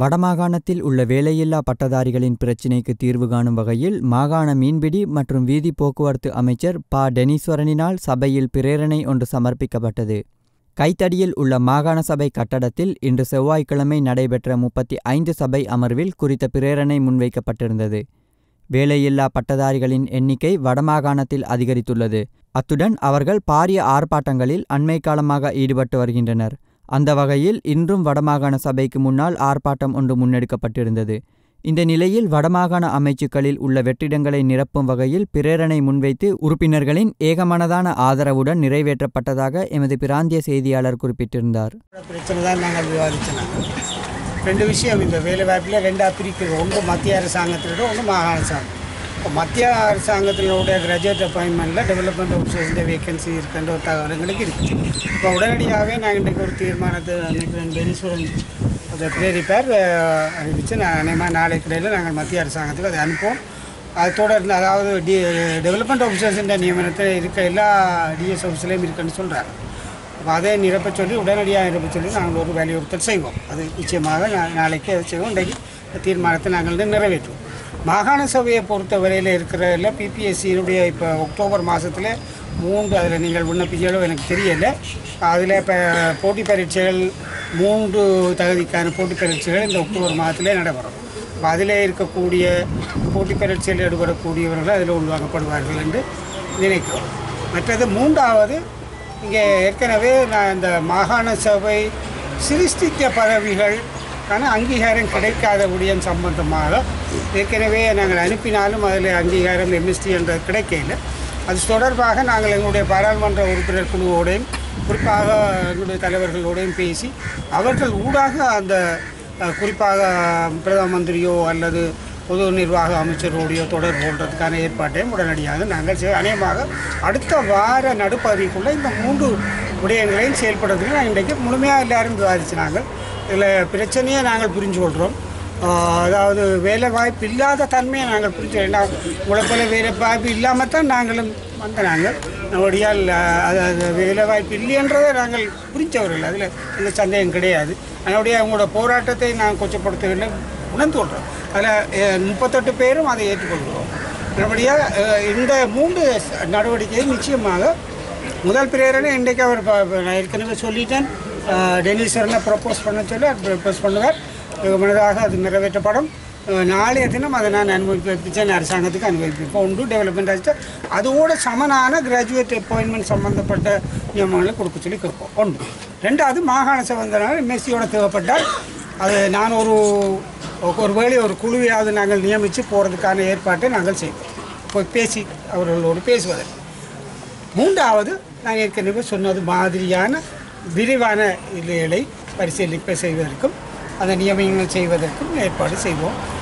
வடமாகாணத்தில் உள்ள வேலையில்லா பட்டதாரிகளின் பிரச்சினைக்கு தீர்வு காணும் வகையில் மாகாண மீன்பிடி மற்றும் வீதி போக்குவரத்து அமைச்சர் ப டெனீஸ்வரனினால் சபையில் பிரேரணை ஒன்று சமர்ப்பிக்கப்பட்டது கைத்தடியில் உள்ள மாகாண சபை கட்டடத்தில் இன்று செவ்வாய்க்கிழமை நடைபெற்ற முப்பத்தி ஐந்து சபை அமர்வில் குறித்த பிரேரணை முன்வைக்கப்பட்டிருந்தது வேலையில்லா பட்டதாரிகளின் எண்ணிக்கை வடமாகாணத்தில் அதிகரித்துள்ளது அத்துடன் அவர்கள் பாரிய ஆர்ப்பாட்டங்களில் அண்மை காலமாக ஈடுபட்டு வருகின்றனர் அந்த வகையில் இன்றும் வடமாகாண சபைக்கு முன்னால் ஆர்ப்பாட்டம் ஒன்று முன்னெடுக்கப்பட்டிருந்தது இந்த நிலையில் வடமாகாண அமைச்சுக்களில் உள்ள வெற்றிடங்களை நிரப்பும் வகையில் பிரேரணை முன்வைத்து உறுப்பினர்களின் ஏகமனதான ஆதரவுடன் நிறைவேற்றப்பட்டதாக எமது பிராந்திய செய்தியாளர் குறிப்பிட்டிருந்தார் பிரச்சனை தான் நாங்கள் விவாதிச்சோம் ரெண்டு விஷயம் இந்த வேலை வாய்ப்பில் ரெண்டாக பிரிக்கிறது ஒன்று மத்திய அரசாங்கத்தினோட ஒன்று மாகாண அரசாங்கம் இப்போ மத்திய அரசாங்கத்தினுடைய கிராஜுவேட் அப்பாயின்மெண்ட்டில் டெவலப்மெண்ட் ஆஃபீஸர்ஸிൻ്റെ வேகன்சி இருக்கின்ற ஒரு தகவல் எங்களுக்கு இருக்குது இப்போ உடனடியாகவே நாங்கள் இன்றைக்கு ஒரு தீர்மானத்தை நினைக்கிறேன் பெனீஸ்வரன் அதை பிரேரிப்பார் அஹ், அறிவித்து நான் அநேகமாக நாளைக்கு இடையில் நாங்கள் மத்திய அரசாங்கத்துக்கு அதை அனுப்புவோம் அது தொடர்ந்து அதாவது டி டெவலப்மெண்ட் ஆஃபீஸர்ஸிൻ്റെ நியமனத்தில் இருக்க எல்லா டிஎஸ் ஆஃபீஸ்லேயும் இருக்குன்னு சொல்கிறாங்க அப்போ அதை நிரப்ப சொல்லி உடனடியாக நிரப்ப சொல்லி நாங்கள் ஒரு வலியுறுத்தல் செய்வோம் அது நிச்சயமாக நா- நாளைக்கு அதை செய்வோம் இன்றைக்கு இந்த தீர்மானத்தை நாங்கள் வந்து நிறைவேற்றுவோம் மாகாண சபையை பொறுத்த வரையில் இருக்கிற பிபிஎஸ்சியினுடைய இப்போ அக்டோபர் மாதத்தில் மூன்று அதில் நீங்கள் விண்ணப்பிச்சாலும் எனக்கு தெரியலை அதில் இப்போ போட்டி பரீட்சைகள் மூன்று தகுதிக்கான போட்டி பரீட்சைகள் இந்த அக்டோபர் மாதத்திலே நடைபெறும் அப்போ அதில் இருக்கக்கூடிய போட்டி பரீட்சையில் ஈடுபடக்கூடியவர்கள் அதில் உள்வாங்கப்படுவார்கள் என்று நினைக்கிறோம் மற்றது மூன்றாவது இங்கே ஏற்கனவே நான் இந்த மாகாண சபை சிருஷ்டித்த பதவிகளுக்கான அங்கீகாரம் கிடைக்காத விடயம் சம்பந்தமாக ஏற்கனவே நாங்கள் அனுப்பினாலும் அதில் அங்கீகாரம் எம்எஸ்டி என்ற கிடைக்கல அது தொடர்பாக நாங்கள் எங்களுடைய பாராளுமன்ற உறுப்பினர் குழுவோடையும் குறிப்பாக எங்களுடைய தலைவர்களோடையும் பேசி அவர்கள் ஊடாக அந்த அஹ், குறிப்பாக பிரதம மந்திரியோ அல்லது பொது நிர்வாக அமைச்சரோடையோ தொடர்பு கொள்றதுக்கான ஏற்பாட்டையும் உடனடியாக நாங்கள் செய் அநேகமாக அடுத்த வார நடுப்பகுதிக்குள்ளே இந்த மூன்று விடயங்களையும் செயல்படுறதுக்கு நாங்கள் இன்றைக்கு முழுமையாக எல்லாரும் விவாதிச்சு நாங்கள் இதில் பிரச்சனையை நாங்கள் புரிஞ்சு கொள்கிறோம் ஆஹ் அதாவது வேலை வாய்ப்பு இல்லாத தன்மையை நாங்கள் புரிஞ்சு ஏன்னா உங்களை போல வேலை வாய்ப்பு இல்லாமல் தான் நாங்களும் வந்த நாங்கள் நம்முடையால் அது அது வேலை வாய்ப்பு இல்லைன்றதை நாங்கள் புரிஞ்சவர்கள் அதில் எந்த சந்தேகம் கிடையாது அதனுடைய அவங்களோட போராட்டத்தை நாங்கள் கொச்சப்படுத்தவில்லை உணர்ந்து கொள்கிறோம் அதில் முப்பத்தெட்டு பேரும் அதை ஏற்றுக்கொள்கிறோம் நம்முடைய இந்த மூன்று நடவடிக்கையும் நிச்சயமாக முதல் பிரேரணை இன்றைக்கு அவர் ப- ப- நான் ஏற்கனவே சொல்லிட்டேன் அஹ், டெனிஸ்வரனை ப்ரப்போஸ் பண்ண சொல்லி அவர் ப்ரப்போஸ் பண்ணுவார் மனதாக அது நிறைவேற்றப்படும் அஹ், நாளைய தினம் அதை நான் அனுபவிப்பிச்சேன் அரசாங்கத்துக்கு அனுபவிப்பேன் ஒன்று டெவலப்மெண்ட் ஆச்சு அதோட சமனான கிராஜுவேட் அப்பாயின்மெண்ட் சம்மந்தப்பட்ட நியமனங்களை கொடுக்க சொல்லி கேட்போம் ஒன்று ரெண்டாவது மாகாண சம்பந்தனால எம்எஸ்சியோட தேவைப்பட்டால் அது நான் ஒரு ஒரு வேளை ஒரு குழுவையாவது நாங்கள் நியமித்து போகிறதுக்கான ஏற்பாட்டை நாங்கள் செய்வோம் போய் பேசி அவர்களோடு பேசுவதற்கு மூன்றாவது நான் ஏற்கனவே சொன்னது மாதிரியான விரிவான இலைகளை பரிசீலிப்பை செய்வதற்கும் அந்த நியமனங்கள் செய்வதற்கும் ஏற்பாடு செய்வோம்